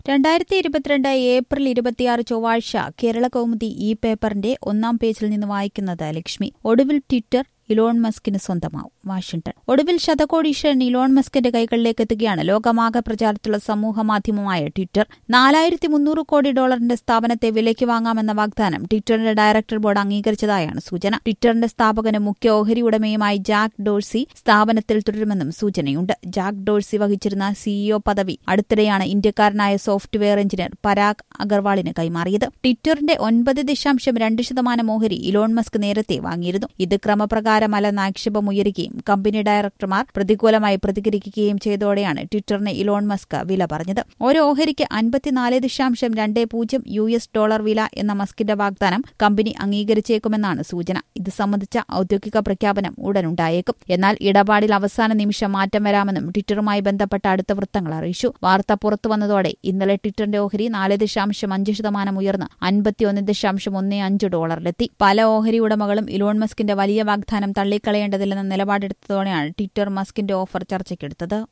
രണ്ടായിരത്തി ഇരുപത്തിരണ്ട് ഏപ്രിൽ ഇരുപത്തിയാറ് ചൊവ്വാഴ്ച കേരള കൗമുദി ഈ പേപ്പറിന്റെ ഒന്നാം പേജിൽ നിന്ന് വായിക്കുന്നത് ലക്ഷ്മി ഒടുവിൽ ട്വിറ്റർ ഇലോൺ മസ്കിന് സ്വന്തമാവും വാഷിംഗ്ടൺ ഒടുവിൽ ശതകോടീശ്വരൻ ഇലോൺ മസ്കിന്റെ കൈകളിലേക്ക് എത്തുകയാണ് ലോകമാകെ പ്രചാരത്തിലുള്ള സമൂഹ മാധ്യമമായ ട്വിറ്റർ നാലായിരത്തി മുന്നൂറ് കോടി ഡോളറിന്റെ സ്ഥാപനത്തെ വിലയ്ക്ക് വാങ്ങാമെന്ന വാഗ്ദാനം ട്വിറ്ററിന്റെ ഡയറക്ടർ ബോർഡ് അംഗീകരിച്ചതായാണ് സൂചന ട്വിറ്ററിന്റെ സ്ഥാപകനും മുഖ്യ ഓഹരി ഉടമയുമായി ജാക്ക് ഡോഴ്സി സ്ഥാപനത്തിൽ തുടരുമെന്നും സൂചനയുണ്ട് ജാക്ക് ഡോഴ്സി വഹിച്ചിരുന്ന സിഇഒ പദവി അടുത്തിടെയാണ് ഇന്ത്യക്കാരനായ സോഫ്റ്റ്വെയർ എഞ്ചിനീയർ പരാഗ് അഗർവാളിന് കൈമാറിയത് ട്വിറ്ററിന്റെ ഒൻപത് ദശാംശം രണ്ട് ശതമാനം ഓഹരി ഇലോൺ മസ്ക് നേരത്തെ വാങ്ങിയിരുന്നു ഇത് ക്രമപ്രകാരമല്ലെന്ന ആക്ഷേപമുയരുകയും കമ്പനി ഡയറക്ടർമാർ പ്രതികൂലമായി പ്രതികരിക്കുകയും ചെയ്തോടെയാണ് ട്വിറ്ററിന് ഇലോൺ മസ്ക് വില പറഞ്ഞത് ഒരു ഓഹരിക്ക് അൻപത്തിനാല് ദശാംശം രണ്ട് പൂജ്യം യു എസ് ഡോളർ വില എന്ന മസ്കിന്റെ വാഗ്ദാനം കമ്പനി അംഗീകരിച്ചേക്കുമെന്നാണ് സൂചന ഇത് സംബന്ധിച്ച ഔദ്യോഗിക പ്രഖ്യാപനം ഉടനുണ്ടായേക്കും എന്നാൽ ഇടപാടിൽ അവസാന നിമിഷം മാറ്റം വരാമെന്നും ട്വിറ്ററുമായി ബന്ധപ്പെട്ട അടുത്ത വൃത്തങ്ങൾ അറിയിച്ചു വാർത്ത പുറത്തുവന്നതോടെ ഇന്നലെ ട്വിറ്ററിന്റെ ഓഹരി നാല് ദശാംശം അഞ്ച് ശതമാനം ഉയർന്ന് അൻപത്തിയൊന്ന് ദശാംശം ഒന്ന് അഞ്ച് ഡോളറിലെത്തി പല ഓഹരി ഉടമകളും ഇലോൺ മസ്കിന്റെ വലിയ വാഗ്ദാനം തള്ളിക്കളയേണ്ടതില്ലെന്ന നിലപാടെടുത്തതോടെയാണ് ട്വിറ്റർ മസ്കിന്റെ ഓഫർ ചർച്ചയ്ക്കെടുത്തത്